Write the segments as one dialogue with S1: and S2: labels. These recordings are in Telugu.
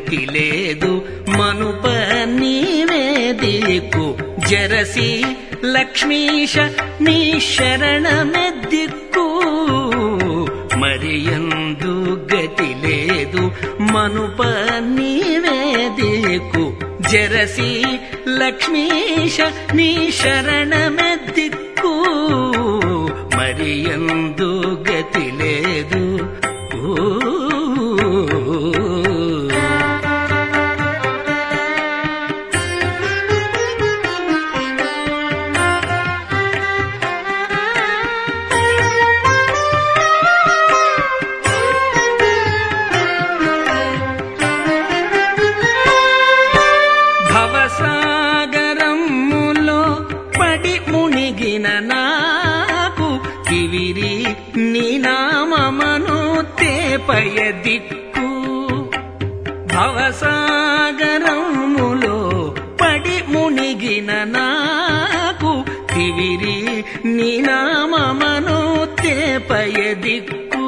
S1: గతి లేదు మనుప నీవే దిక్కు జరసి లక్ష్మీశ నీ శరణమె దిక్కు మరి ఎందు గతి లేదు మనుప నీవే దిక్కు జరసి లక్ష్మీశ నీ శరణమె దిక్కు మరి ఎందు గతి లేదు ఓ భవసాగరములో పడి మునిగిన నాకు కివిరి నీ నామమను తేపయ దిక్కు భవసాగరములో పడి మునిగిన నాకు కివిరి నీ నామమను తేపయ దిక్కు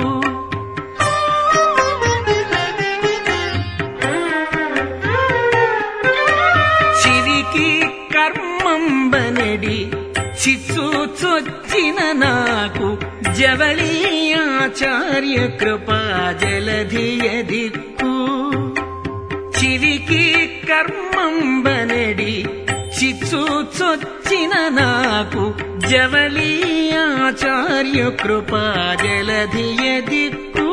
S1: చిరికి కర్మంబనడి చిచ్చూచొచ్చిన నాకు జవళి ఆచార్య కృపా జలధియ దిక్కు చిరికి కర్మంబనడి చిచ్చూచొచ్చిన నాకు జవళి ఆచార్య కృపా జలధియ దిక్కు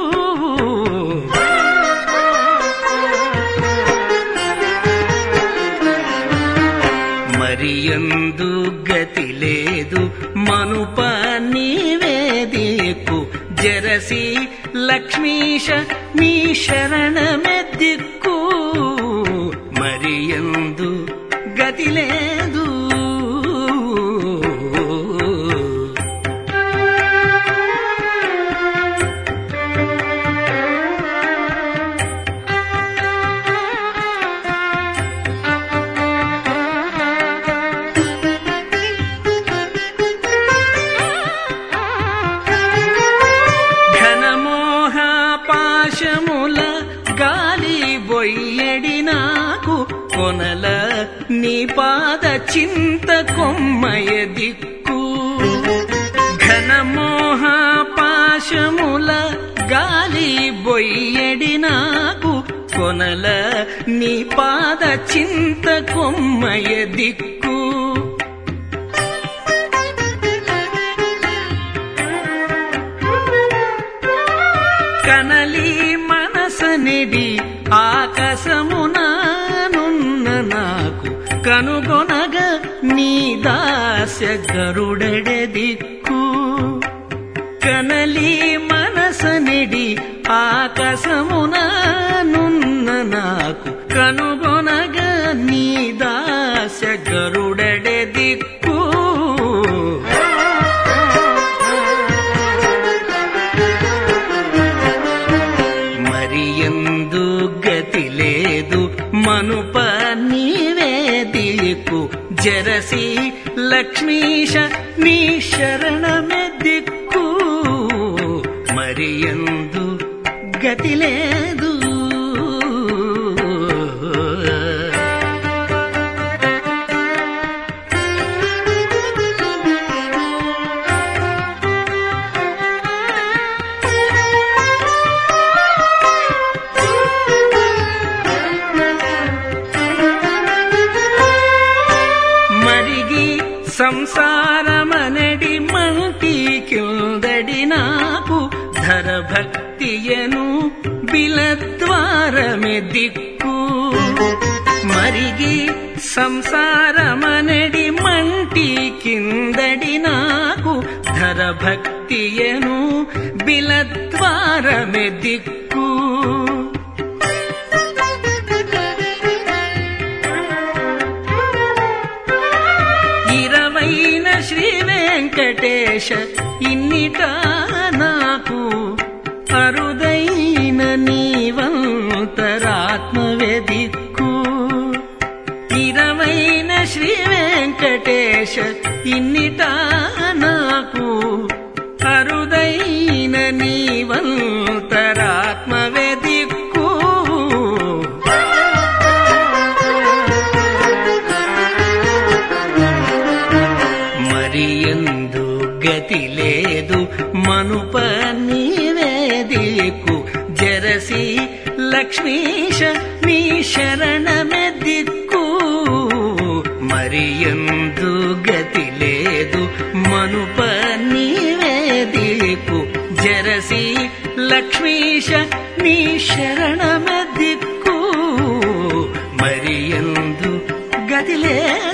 S1: మరి ఎందు గతి లేదు మనుప నీవే దిక్కు జరసి లక్ష్మీశ నీ శరణమె దిక్కు మరి ఎందు గతి లేదు ఘనమోహ పాశముల గాలి బొయ్యడి నాకు కొనల నీ పాద చింత కొమ్మయ దిక్కు ఘనమోహ పాశముల గాలి బొయ్యడి నాకు కొనల నీ పాద చింత కొమ్మయ దిక్కు కనలి మనసనిడి ఆకాశమునానున్న నాకు కనుగొనగ నీ దాస్య గరుడెడె దిక్కు కనలి మనసనిడి ఆకాశమునానున్న నాకు కనుగొనగ నీ దాస్య గరుడెడె దిక్కు మరి ఎందు గతి లేదు మనుప నీవే దిక్కు జరసి లక్ష్మీశ నీ శరణమె దిక్కు మరి ఎందు గతి లేదు మరిగి సంసారమనడి మంటి కిందడి నాకు ధర భక్తియను బిలద్వారమె దిక్కు మరిగి సంసారమనడి మంటి కిందడి నాకు ధర భక్తియను బిలద్వారమె దిక్కు ఇరవైన శ్రీ వెంకటేశ ఇన్నిట నాకు అరుదైన నీవంతరాత్మవే దిక్కు ఇరవైన శ్రీ వెంకటేశ ఇన్నిట నాకు అరుదైన నీవంతరాత్మవే దిక్కు మనుప నీవే దిక్కు జరసి లక్ష్మీశ నీ శరణమే దిక్కు మరి ఎందు గతి లేదు మనుప నీవే దిక్కు జరసి లక్ష్మీశ నీ శరణమే దిక్కు మరి ఎందు గతి లేదు